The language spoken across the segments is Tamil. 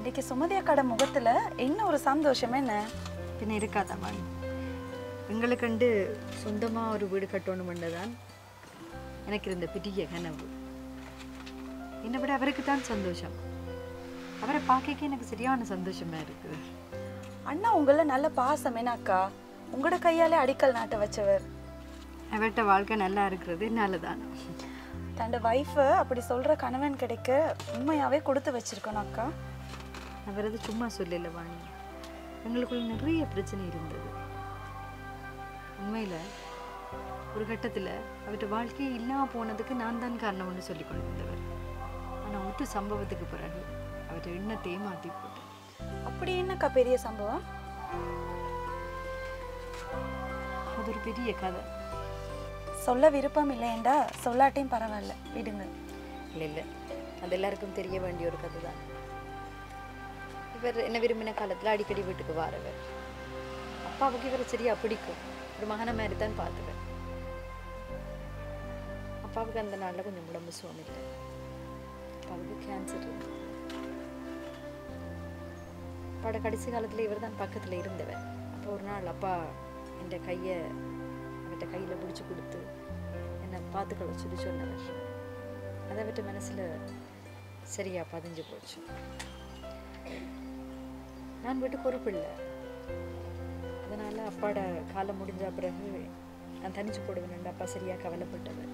இன்னைக்கு சுமதி அக்காட முகத்துல என்ன ஒரு சந்தோஷம் என்ன பின்ன இருக்காதம்மா எங்களுக்கண்டு சொந்தமாக ஒரு வீடு கட்டணும் தான் எனக்கு இருந்த பெரிய கனவு என்னை விட அவருக்கு தான் சந்தோஷம் அவரை பார்க்க எனக்கு சரியான சந்தோஷமா இருக்குது அண்ணா உங்கள நல்ல பாசம் என்ன அக்கா உங்களோட கையாலே அடிக்கல் நாட்ட வச்சவர் அவர்கிட்ட வாழ்க்கை நல்லா இருக்கிறது என்னால தான் தன்னோட வைஃபை அப்படி சொல்ற கணவன் கிடைக்க உண்மையாவே கொடுத்து வச்சிருக்கணும் அக்கா அவர் அது சும்மா சொல்லல வாணி எங்களுக்குள்ள நிறைய பிரச்சனை இருந்தது உண்மையில் ஒரு கட்டத்தில் அவர்கிட்ட வாழ்க்கையே இல்லாமல் போனதுக்கு நான் தான் காரணம்னு சொல்லி கொண்டு வந்தவர் ஆனால் ஒரு சம்பவத்துக்கு பிறகு அவர் எண்ணத்தையே மாற்றி போட்டேன் அப்படி என்னக்கா பெரிய சம்பவம் அது ஒரு பெரிய கதை சொல்ல விருப்பம் இல்லையேண்டா சொல்லாட்டியும் பரவாயில்ல விடுங்க இல்லை இல்லை அது எல்லாருக்கும் தெரிய வேண்டிய ஒரு கதை தான் இவர் என்ன விரும்பின காலத்தில் அடிக்கடி வீட்டுக்கு வாரவர் அப்பாவுக்கு இவரை சரியா பிடிக்கும் ஒரு மகனை மாதிரி தான் பார்த்துவர் அப்பாவுக்கு அந்த நாளில் கொஞ்சம் உடம்பு சுகம் இல்லை அப்பாவுக்கு கேன்சர் இருந்தது அப்பாவோட கடைசி காலத்தில் இவர் தான் பக்கத்தில் இருந்தவர் அப்போ ஒரு நாள் அப்பா என் கையை அவர்கிட்ட கையில் பிடிச்சி கொடுத்து என்னை பார்த்துக்கொள்ள சொல்லி சொன்னவர் அதை விட்டு மனசில் சரியா பதிஞ்சு போச்சு நான் வீட்டுக்கு ஒரு பிள்ளை அதனால் அப்பாட காலம் முடிஞ்ச பிறகு நான் தனிச்சு போடுவேன் அப்பா சரியாக கவலைப்பட்டவர்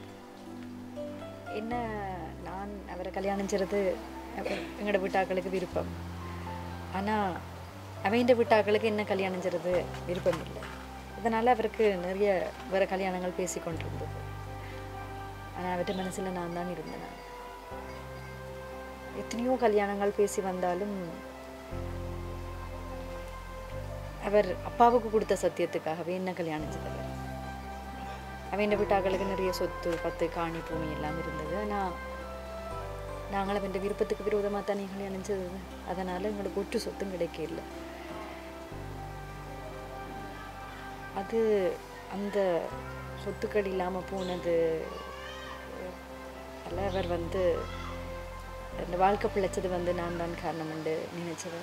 என்ன நான் அவரை கல்யாணம் செய்கிறது எங்களோட வீட்டாக்களுக்கு விருப்பம் ஆனால் அவன் வீட்டாக்களுக்கு என்ன கல்யாணம் செய்கிறது விருப்பம் இல்லை அதனால் அவருக்கு நிறைய வேறு கல்யாணங்கள் பேசி கொண்டிருந்தது ஆனால் அவர்கிட்ட மனசில் நான் தான் இருந்தேன் நான். எத்தனையோ கல்யாணங்கள் பேசி வந்தாலும் அவர் அப்பாவுக்கு கொடுத்த சத்தியத்துக்காகவே என்ன கல்யாணம் செய்தவர் அவன் வீட்டாக்களுக்கு நிறைய சொத்து பத்து காணி பூமி எல்லாம் இருந்தது ஆனால் நாங்கள் அவன் விருப்பத்துக்கு விரோதமாக தானே கல்யாணம் செய்தது அதனால் எங்களுக்கு ஒற்று சொத்தும் கிடைக்கல அது அந்த சொத்துக்கள் இல்லாமல் போனது அதில் அவர் வந்து அந்த வாழ்க்கை பிழைச்சது வந்து நான் தான் காரணம் என்று நினைச்சவர்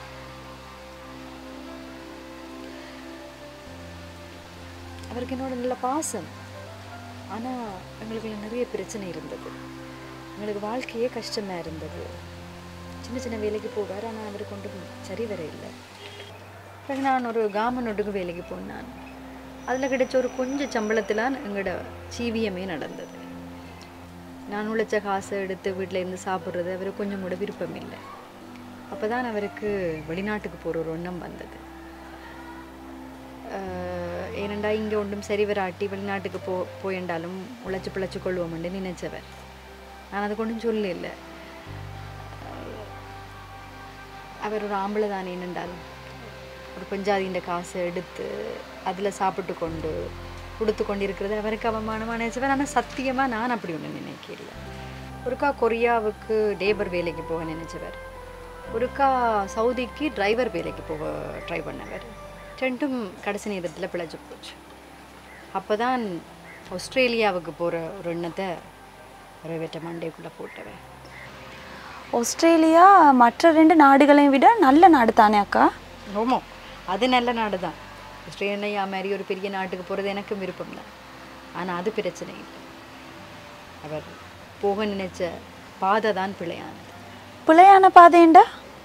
அவருக்கு என்னோட நல்ல பாசம் ஆனால் எங்களுக்குள்ள நிறைய பிரச்சனை இருந்தது எங்களுக்கு வாழ்க்கையே கஷ்டமாக இருந்தது சின்ன சின்ன வேலைக்கு போவார் ஆனால் அவருக்கு ஒன்றும் சரி வர இல்லை பிறகு நான் ஒரு காமன் ஒட்டுக்கு வேலைக்கு போனான் அதில் கிடைச்ச ஒரு கொஞ்சம் சம்பளத்தில் எங்களோட ஜீவியமே நடந்தது நான் உழைச்ச காசை எடுத்து வீட்டில் இருந்து சாப்பிட்றது அவருக்கு கொஞ்சம் கூட விருப்பம் இல்லை அப்போ தான் அவருக்கு வெளிநாட்டுக்கு போகிற ஒரு எண்ணம் வந்தது ஆஹ் ஏனண்டா இங்கே ஒன்றும் சரி வராட்டி வெளிநாட்டுக்கு போ போயண்டாலும் உழைச்சி பிழைச்சி கொள்வோம்னு நினைச்சவர் நான் அது கொண்டும் சொல்லல அவர் ஒரு ஆம்பளை தானே என்னென்றால் ஒரு பஞ்சாதியின் காசை எடுத்து அதில் சாப்பிட்டு கொண்டு கொடுத்து கொண்டு இருக்கிறது அவருக்கு அவமானமாக நினைச்சவர் ஆனால் சத்தியமாக நான் அப்படி ஒன்று நினைக்கல ஒருக்கா கொரியாவுக்கு லேபர் வேலைக்கு போக நினைச்சவர் ஒருக்கா சவுதிக்கு டிரைவர் வேலைக்கு போக ட்ரை பண்ணவர் ரெண்டும் கடைசி நேரத்தில் பிழைச்சு போச்சு அப்போ தான் ஆஸ்திரேலியாவுக்கு போகிற ஒரு எண்ணத்தை நிறைவேற்ற மண்டைக்குள்ளே போட்டவன் ஆஸ்திரேலியா மற்ற ரெண்டு நாடுகளையும் விட நல்ல நாடு தானே அக்கா ஆமாம் அது நல்ல நாடு தான் ஆஸ்திரேலியா மாதிரி ஒரு பெரிய நாட்டுக்கு போகிறது எனக்கும் விருப்பம் இல்லை ஆனால் அது பிரச்சனை இல்லை அவர் போக நினைச்ச பாதை தான் பிழையானது பிள்ளையான பாதைண்டா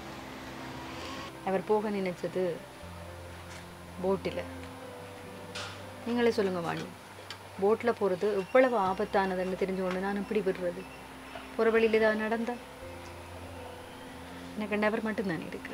அவர் போக நினைச்சது போட்டில் நீங்களே சொல்லுங்க வாணி போட்டில் போகிறது எவ்வளவு ஆபத்தானதுன்னு தெரிஞ்சு கொண்டு நான் எப்படி விடுறது போகிற வழியில் ஏதாவது நடந்தா எனக்கு நபர் மட்டும்தானே இருக்கு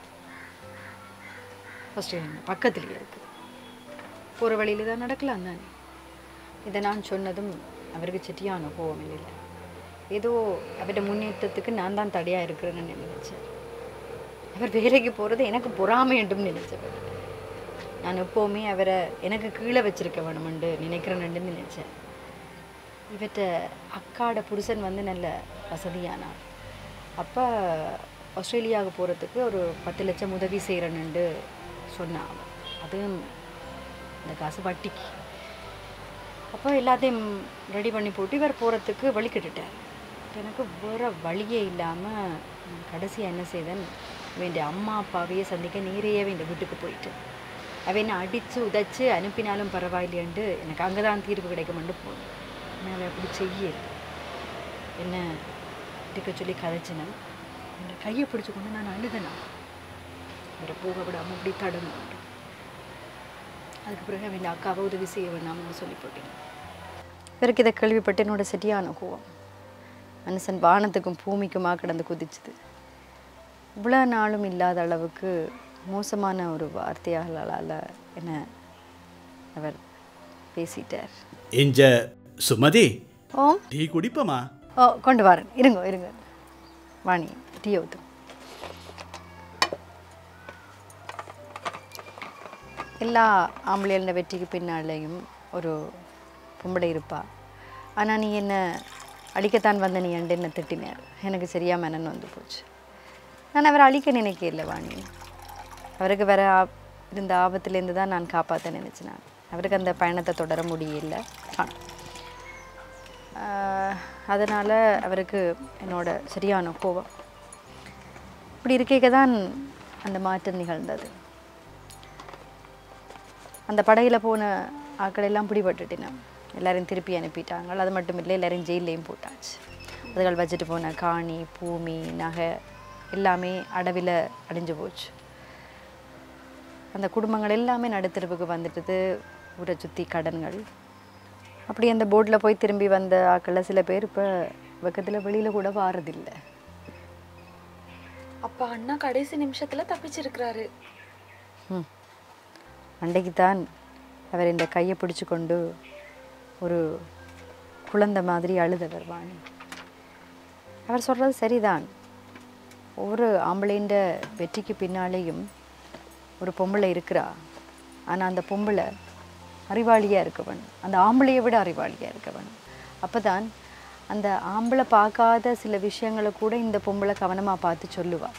ஃபஸ்ட்டு பக்கத்துலேயே இருக்கு போகிற வழியில் தான் நடக்கலாம் தானே இதை நான் சொன்னதும் அவருக்கு செட்டியான கோவம் இல்லை ஏதோ அவருடைய முன்னேற்றத்துக்கு நான் தான் தடையாக இருக்கிறேன்னு நினைச்சேன் அவர் வேலைக்கு போகிறது எனக்கு பொறாமை என்றும் நினைச்சவர் நான் எப்போவுமே அவரை எனக்கு கீழே வச்சிருக்க வேணுமென்று நினைக்கிறேன்னு நினைச்சேன் இவற்ற அக்காட புருஷன் வந்து நல்ல வசதியானார் அப்போ ஆஸ்திரேலியாவுக்கு போகிறதுக்கு ஒரு பத்து லட்சம் உதவி செய்கிறேன்னு சொன்னான் அவன். அதுவும் இந்த காசு வட்டிக்கு அப்போ எல்லாத்தையும் ரெடி பண்ணி போட்டு இவர் போகிறதுக்கு வழி கட்டுட்டார் எனக்கு வேறு வழியே இல்லாமல் கடைசியாக என்ன செய்தேன் வேண்டிய அம்மா அப்பாவையே சந்திக்க நேரையே வேண்டிய வீட்டுக்கு போயிட்டு அவ என்னை அடித்து உதைச்சு அனுப்பினாலும் பரவாயில்லையண்டு எனக்கு அங்கே தான் தீர்வு கிடைக்குமெண்டு போனேன் ஆனால் அவள் அப்படி செய்யல என்ன இருக்க சொல்லி கதைச்சினேன் என்னை கையை பிடிச்சு கொண்டு நான் அழுதனா அவரை போக விடாமல் அப்படி தடணும் அதுக்கு பிறகு அவன் அக்காவை உதவி செய்ய வேண்டாம்னு சொல்லி போட்டேன் இவருக்கு இதை கேள்விப்பட்டு என்னோட சரியான கோவம் மனுஷன் வானத்துக்கும் பூமிக்குமா கிடந்து குதிச்சுது இவ்வளோ நாளும் இல்லாத அளவுக்கு மோசமான ஒரு வார்த்தையாளால் என்ன அவர் பேசிட்டார் இஞ்ச சுமதி ஓம் டீ குடிப்பமா ஓ கொண்டு வரேன் இருங்க இருங்க வாணி டீ ஊற்றும் எல்லா ஆம்பளையோட வெற்றிக்கு பின்னாலேயும் ஒரு பொம்பளை இருப்பா ஆனால் நீ என்ன அழிக்கத்தான் வந்த நீ அண்டு என்ன திட்டினார் எனக்கு சரியா மனன் வந்து போச்சு நான் அவரை அழிக்க நினைக்கல வாணி அவருக்கு வேற ஆப் இருந்த ஆபத்துலேருந்து தான் நான் காப்பாற்ற நினச்சேன் நான் அவருக்கு அந்த பயணத்தை தொடர முடியல அதனால் அவருக்கு என்னோட சரியான கோபம் இப்படி இருக்கைக்கு தான் அந்த மாற்றம் நிகழ்ந்தது அந்த படகில் போன ஆட்கள் எல்லாம் பிடிபட்டுட்டினேன் எல்லாரையும் திருப்பி அனுப்பிட்டாங்க அது மட்டும் இல்லை எல்லாரையும் ஜெயிலையும் போட்டாச்சு அதுகள் வச்சுட்டு போன காணி பூமி நகை எல்லாமே அடவில் அடைஞ்சு போச்சு அந்த குடும்பங்கள் எல்லாமே நடுத்தரவுக்கு வந்துட்டது ஊரை சுற்றி கடன்கள் அப்படி அந்த போட்டில் போய் திரும்பி வந்த ஆக்களில் சில பேர் இப்போ பக்கத்தில் வெளியில் கூட வாரதில்லை அப்பா அண்ணா கடைசி நிமிஷத்துல தப்பிச்சிருக்கிறாரு ம் அன்றைக்கு தான் அவர் இந்த கையை பிடிச்சு கொண்டு ஒரு குழந்தை மாதிரி அழுதவர் வாணி அவர் சொல்கிறது சரிதான் ஒவ்வொரு ஆம்பளைண்ட வெற்றிக்கு பின்னாலேயும் ஒரு பொம்பளை இருக்கிறா ஆனால் அந்த பொம்பளை அறிவாளியாக இருக்கவன் அந்த ஆம்பளையை விட அறிவாளியாக இருக்கவன் அப்போ தான் அந்த ஆம்பளை பார்க்காத சில விஷயங்களை கூட இந்த பொம்பளை கவனமாக பார்த்து சொல்லுவா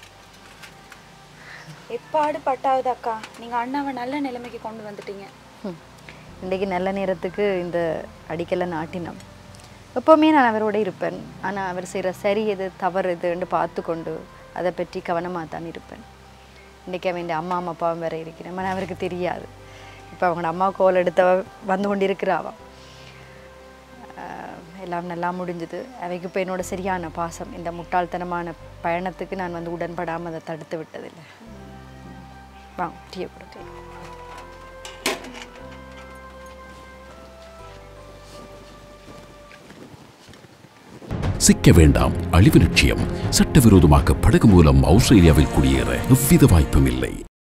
எப்பாடு பட்டாவது அக்கா நீங்க அண்ணாவை நல்ல நிலைமைக்கு கொண்டு வந்துட்டீங்க ம். இன்றைக்கு நல்ல நேரத்துக்கு இந்த அடிக்கலை நாட்டினம் எப்போவுமே நான் அவரோட இருப்பேன் ஆனால் அவர் செய்கிற சரி எது தவறு எதுன்னு பார்த்து கொண்டு அதை பற்றி கவனமாக தான் இருப்பேன் இன்றைக்கி அவன் அம்மா அம்மா அப்பாவும் வேற இருக்கிறேன் ஆனால் அவருக்கு தெரியாது இப்போ அவங்க அம்மா கோல் எடுத்தவ வந்து கொண்டு இருக்கிறாவா எல்லாம் நல்லா முடிஞ்சுது அவைக்கு இப்போ என்னோட சரியான பாசம் இந்த முட்டாள்தனமான பயணத்துக்கு நான் வந்து உடன்படாமல் அதை தடுத்து விட்டதில்லை வாங்க டீயை கொடுத்து சிக்க வேண்டாம் அழிவு லட்சியம் சட்டவிரோதமாக படகு மூலம் ஆஸ்திரேலியாவில் குடியேற எவ்வித வாய்ப்பும் இல்லை